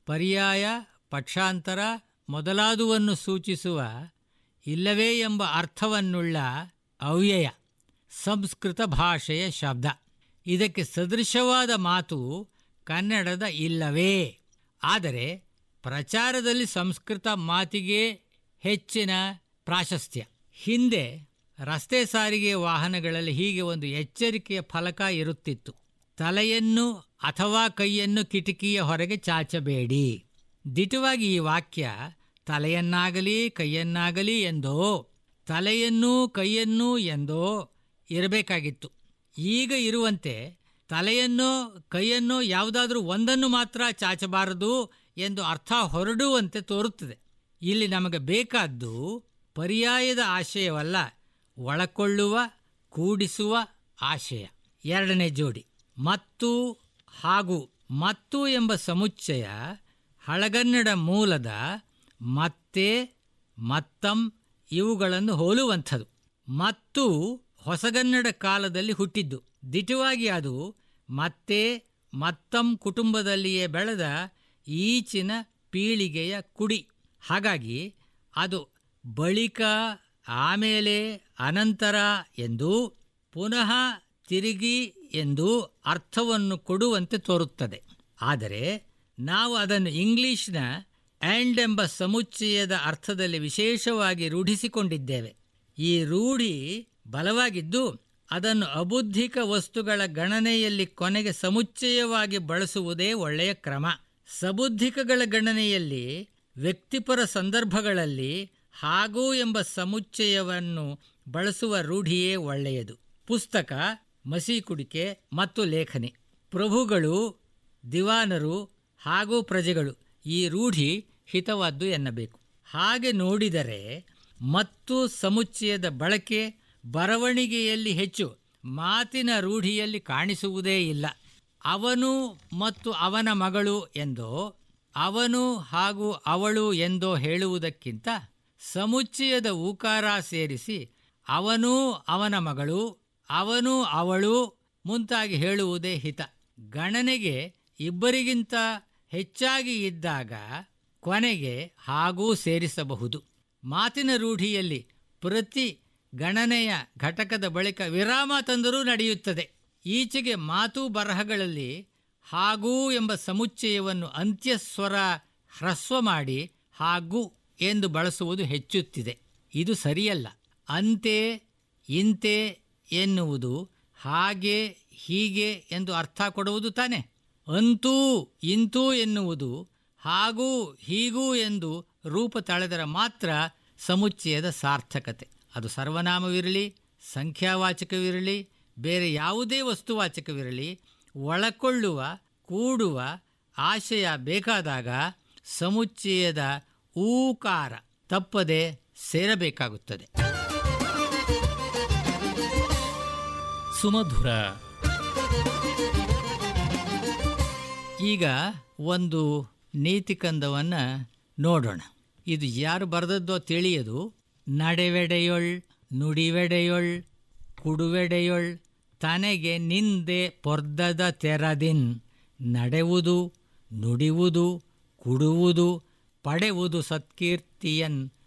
ಪರ್ಯಾಯ ಪಕ್ಷಾಂತರ ಮೊದಲಾದುವನ್ನು ಸೂಚಿಸುವ ಇಲ್ಲವೇ ಎಂಬ ಅರ್ಥವನ್ನುಳ್ಳ ಅವ್ಯಯ ಸಂಸ್ಕೃತ ಭಾಷೆಯ ಶಬ್ದ ಇದಕ್ಕೆ ಸದೃಶವಾದ ಮಾತು ಕನ್ನಡದ ಇಲ್ಲವೇ ಆದರೆ ಪ್ರಚಾರದಲ್ಲಿ ಸಂಸ್ಕೃತ ಮಾತಿಗೆ ಹೆಚ್ಚಿನ ಪ್ರಾಶಸ್ತ್ಯ ಹಿಂದೆ ರಸ್ತೆ ಸಾರಿಗೆ ವಾಹನಗಳಲ್ಲಿ ಹೀಗೆ ಒಂದು ಎಚ್ಚರಿಕೆಯ ಫಲಕ ಇರುತ್ತಿತ್ತು ತಲೆಯನ್ನು ಅಥವಾ ಕೈಯನ್ನು ಕಿಟಕಿಯ ಹೊರಗೆ ಚಾಚಬೇಡಿ ದಿಟವಾಗಿ ಈ ವಾಕ್ಯ ತಲೆಯನ್ನಾಗಲಿ ಕೈಯನ್ನಾಗಲಿ ಎಂದೋ ತಲೆಯನ್ನೂ ಕೈಯನ್ನೂ ಎಂದೋ ಇರಬೇಕಾಗಿತ್ತು ಈಗ ಇರುವಂತೆ ತಲೆಯನ್ನೋ ಕೈಯನ್ನೋ ಯಾವುದಾದ್ರೂ ಒಂದನ್ನು ಮಾತ್ರ ಚಾಚಬಾರದು ಎಂದು ಅರ್ಥ ಹೊರಡುವಂತೆ ತೋರುತ್ತದೆ ಇಲ್ಲಿ ನಮಗೆ ಬೇಕಾದ್ದು ಪರ್ಯಾಯದ ಆಶಯವಲ್ಲ ಒಳಕೊಳ್ಳುವ ಕೂಡಿಸುವ ಆಶಯ ಎರಡನೇ ಜೋಡಿ ಮತ್ತು ಹಾಗೂ ಮತ್ತು ಎಂಬ ಸಮುಚ್ಚಯ ಹಳಗನ್ನಡ ಮೂಲದ ಮತ್ತೆ ಮತ್ತಂ ಇವುಗಳನ್ನು ಹೋಲುವಂಥದ್ದು ಮತ್ತು ಹೊಸಗನ್ನಡ ಕಾಲದಲ್ಲಿ ಹುಟ್ಟಿದ್ದು ದಿಟವಾಗಿ ಅದು ಮತ್ತೆ ಮತ್ತಂ ಕುಟುಂಬದಲ್ಲಿಯೇ ಬೆಳೆದ ಈಚಿನ ಪೀಳಿಗೆಯ ಕುಡಿ ಹಾಗಾಗಿ ಅದು ಬಳಿಕ ಆಮೇಲೆ ಅನಂತರ ಎಂದು ಪುನಃ ತಿರುಗಿ ಎಂದು ಅರ್ಥವನ್ನು ಕೊಡುವಂತೆ ತೋರುತ್ತದೆ ಆದರೆ ನಾವು ಅದನ್ನು ಇಂಗ್ಲಿಷ್ನ ಆ್ಯಂಡ್ ಎಂಬ ಸಮುಚ್ಚಯದ ಅರ್ಥದಲ್ಲಿ ವಿಶೇಷವಾಗಿ ರೂಢಿಸಿಕೊಂಡಿದ್ದೇವೆ ಈ ರೂಢಿ ಬಲವಾಗಿದ್ದು ಅದನ್ನು ಅಬುದ್ಧಿಕ ವಸ್ತುಗಳ ಗಣನೆಯಲ್ಲಿ ಕೊನೆಗೆ ಸಮುಚ್ಚಯವಾಗಿ ಬಳಸುವುದೇ ಒಳ್ಳೆಯ ಕ್ರಮ ಸಬುದ್ಧಿಕಗಳ ಗಣನೆಯಲ್ಲಿ ವ್ಯಕ್ತಿಪರ ಸಂದರ್ಭಗಳಲ್ಲಿ ಹಾಗೂ ಎಂಬ ಸಮುಚ್ಚಯವನ್ನು ಬಳಸುವ ರೂಢಿಯೇ ಒಳ್ಳೆಯದು ಪುಸ್ತಕ ಮಸಿ ಕುಡಿಕೆ ಮತ್ತು ಲೇಖನಿ ಪ್ರಭುಗಳು ದಿವಾನರು ಹಾಗೂ ಪ್ರಜೆಗಳು ಈ ರೂಢಿ ಹಿತವಾದ್ದು ಎನ್ನಬೇಕು ಹಾಗೆ ನೋಡಿದರೆ ಮತ್ತು ಸಮುಚ್ಚಯದ ಬಳಕೆ ಬರವಣಿಗೆಯಲ್ಲಿ ಹೆಚ್ಚು ಮಾತಿನ ರೂಢಿಯಲ್ಲಿ ಕಾಣಿಸುವುದೇ ಇಲ್ಲ ಅವನು ಮತ್ತು ಅವನ ಮಗಳು ಎಂದೋ ಅವನು ಹಾಗೂ ಅವಳು ಎಂದೋ ಹೇಳುವುದಕ್ಕಿಂತ ಸಮುಚ್ಚಯದ ಊಕಾರ ಸೇರಿಸಿ ಅವನು ಅವನ ಮಗಳು ಅವನು ಅವಳು ಮುಂತಾಗಿ ಹೇಳುವುದೇ ಹಿತ ಗಣನೆಗೆ ಇಬ್ಬರಿಗಿಂತ ಹೆಚ್ಚಾಗಿ ಇದ್ದಾಗ ಕೊನೆಗೆ ಹಾಗೂ ಸೇರಿಸಬಹುದು ಮಾತಿನ ರೂಢಿಯಲ್ಲಿ ಪ್ರತಿ ಗಣನೆಯ ಘಟಕದ ಬಳಿಕ ವಿರಾಮ ತಂದರೂ ನಡೆಯುತ್ತದೆ ಈಚೆಗೆ ಮಾತು ಬರಹಗಳಲ್ಲಿ ಹಾಗೂ ಎಂಬ ಸಮುಚ್ಚಯವನ್ನು ಅಂತ್ಯಸ್ವರ ಹ್ರಸ್ವ ಮಾಡಿ ಹಾಗೂ ಎಂದು ಬಳಸುವುದು ಹೆಚ್ಚುತ್ತಿದೆ ಇದು ಸರಿಯಲ್ಲ ಅಂತೆ ಇಂತೆ ಎನ್ನುವುದು ಹಾಗೆ ಹೀಗೆ ಎಂದು ಅರ್ಥ ಕೊಡುವುದು ತಾನೆ ಅಂತೂ ಇಂತೂ ಎನ್ನುವುದು ಹಾಗೂ ಹೀಗೂ ಎಂದು ರೂಪ ತಳೆದರೆ ಮಾತ್ರ ಸಮುಚ್ಚಯದ ಸಾರ್ಥಕತೆ ಅದು ಸರ್ವನಾಮವಿರಲಿ ಸಂಖ್ಯಾವಾಚಕವಿರಲಿ ಬೇರೆ ಯಾವುದೇ ವಸ್ತುವಾಚಕವಿರಲಿ ಒಳಕೊಳ್ಳುವ ಕೂಡುವ ಆಶಯ ಬೇಕಾದಾಗ ಸಮುಚ್ಚಯದ ಊಕಾರ ತಪ್ಪದೆ ಸೇರಬೇಕಾಗುತ್ತದೆ ಸುಮಧುರ ಈಗ ಒಂದು ನೀತಿಕಂದವನ್ನು ನೋಡೋಣ ಇದು ಯಾರು ಬರೆದದ್ದೋ ತಿಳಿಯದು ನಡೆವೆಡೆಯೊಳ್ ನುಡಿವೆಡೆಯೊಳ್ ಕುಡುವೆಡೆಯೊಳ್ ತನಗೆ ನಿಂದೆ ಪೊರ್ದದ ತೆರದಿನ್ ನಡೆಯುವುದು ನುಡಿಯುವುದು ಕುಡುವುದು ಪಡೆಯುವುದು ಸತ್ಕೀರ್ತಿಯನ್